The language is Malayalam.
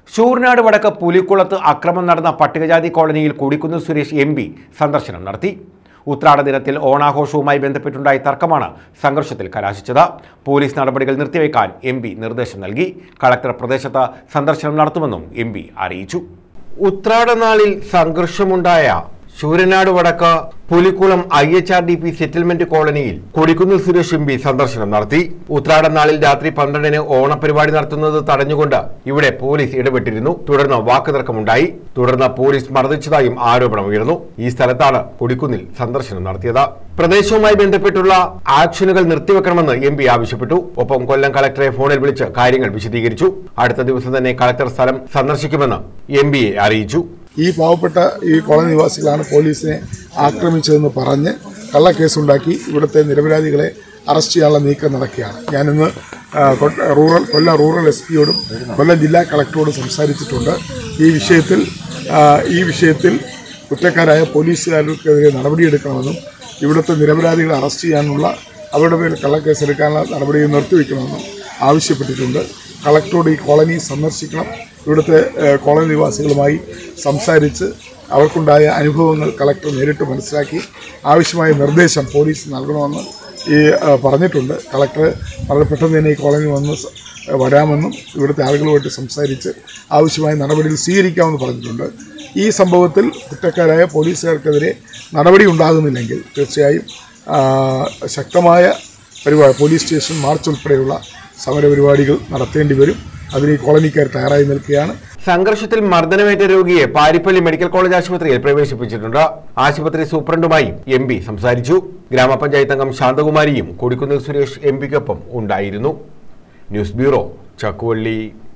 ശൂർനാട് വടക്ക് പുലിക്കുളത്ത് അക്രമം നടന്ന പട്ടികജാതി കോളനിയിൽ കൊടിക്കുന്നിൽ സുരേഷ് എം പി സന്ദർശനം നടത്തി ഉത്രാട ദിനത്തിൽ ഓണാഘോഷവുമായി ബന്ധപ്പെട്ടുണ്ടായ തർക്കമാണ് സംഘർഷത്തിൽ കലാശിച്ചത് പോലീസ് നടപടികൾ നിർത്തിവെക്കാൻ എം പി നിർദ്ദേശം നൽകി കളക്ടർ പ്രദേശത്ത് സന്ദർശനം നടത്തുമെന്നും എം പി അറിയിച്ചു ഉത്രാടനാളിൽ സംഘർഷമുണ്ടായ ശൂരനാട് വടക്ക് Pulikkulam I H R D പി സെറ്റിൽമെന്റ് കോളനിയിൽ കൊടിക്കുന്നിൽ സുരേഷ് എം പി സന്ദർശനം നടത്തി ഉത്രാടൻ നാളിൽ രാത്രി പന്ത്രണ്ടിന് ഓണപരിപാടി നടത്തുന്നത് തടഞ്ഞുകൊണ്ട് ഇവിടെ പോലീസ് ഇടപെട്ടിരുന്നു തുടർന്ന് വാക്കുതർക്കമുണ്ടായി തുടർന്ന് പോലീസ് മർദ്ദിച്ചതായും ആരോപണം ഉയർന്നു ഈ സ്ഥലത്താണ് കൊടിക്കുന്നിൽ സന്ദർശനം നടത്തിയത് പ്രദേശവുമായി ബന്ധപ്പെട്ടുള്ള ആക്ഷനുകൾ നിർത്തിവെക്കണമെന്ന് എം പി ആവശ്യപ്പെട്ടു ഒപ്പം കൊല്ലം കളക്ടറെ ഫോണിൽ വിളിച്ച് കാര്യങ്ങൾ വിശദീകരിച്ചു അടുത്ത ദിവസം തന്നെ കളക്ടർ സ്ഥലം സന്ദർശിക്കുമെന്ന് എം പിയെ അറിയിച്ചു ഈ പാവപ്പെട്ട ഈ കോളനി നിവാസികളാണ് പോലീസിനെ ആക്രമിച്ചതെന്ന് പറഞ്ഞ് കള്ളക്കേസുണ്ടാക്കി ഇവിടുത്തെ നിരപരാധികളെ അറസ്റ്റ് ചെയ്യാനുള്ള നീക്കം നടക്കുകയാണ് ഞാനിന്ന് ആ, കൊ- റൂറൽ കൊല്ലം റൂറൽ എസ് പിയോടും കൊല്ലം ജില്ലാ കളക്ടറോടും സംസാരിച്ചിട്ടുണ്ട് ഈ വിഷയത്തിൽ ആ, ഈ വിഷയത്തിൽ കുറ്റക്കാരായ പോലീസുകാർക്കെതിരെ നടപടിയെടുക്കണമെന്നും ഇവിടുത്തെ നിരപരാധികളെ അറസ്റ്റ് ചെയ്യാനുള്ള അവരുടെ പേരിൽ കള്ളക്കേസ് എടുക്കാനുള്ള നടപടി നിർത്തിവെക്കണമെന്നും ആവശ്യപ്പെട്ടിട്ടുണ്ട് കളക്ടറോട് ഈ കോളനി സന്ദർശിക്കണം ഇവിടുത്തെ ഏഹ്, കോളനി നിവാസികളുമായി സംസാരിച്ച് അവർക്കുണ്ടായ അനുഭവങ്ങൾ കളക്ടർ നേരിട്ട് മനസ്സിലാക്കി ആവശ്യമായ നിർദ്ദേശം പോലീസ് നൽകണമെന്ന് ഈ ഏഹ്, പറഞ്ഞിട്ടുണ്ട് കളക്ടർ വളരെ പെട്ടെന്ന് തന്നെ ഈ കോളനി വന്ന് സ- വരാമെന്നും ഇവിടുത്തെ ആളുകളുമായിട്ട് സംസാരിച്ച് ആവശ്യമായ നടപടികൾ സ്വീകരിക്കാമെന്ന് പറഞ്ഞിട്ടുണ്ട് ഈ സംഭവത്തിൽ കുറ്റക്കാരായ പോലീസുകാർക്കെതിരെ നടപടി ഉണ്ടാകുന്നില്ലെങ്കിൽ തീർച്ചയായും ആ, ശക്തമായ പരിപാടി പോലീസ് സ്റ്റേഷൻ മാർച്ച് ഉൾപ്പെടെയുള്ള സമരപരിപാടികൾ നടത്തേണ്ടി വരും അതിന് ഈ കോളനിക്കാർ തയ്യാറായി നിൽക്കുകയാണ് സംഘർഷത്തിൽ മർദ്ദനമേറ്റ രോഗിയെ പാരിപ്പള്ളി മെഡിക്കൽ കോളേജ് ആശുപത്രിയിൽ പ്രവേശിപ്പിച്ചിട്ടുണ്ട് ആശുപത്രി സൂപ്രണ്ടുമായും എം പി സംസാരിച്ചു ഗ്രാമപഞ്ചായത്ത് അംഗം ശാന്തകുമാരിയും കൊടിക്കുന്നിൽ സുരേഷ് എം പിക്കൊപ്പം ഉണ്ടായിരുന്നു ന്യൂസ് ബ്യൂറോ ചക്കുവള്ളി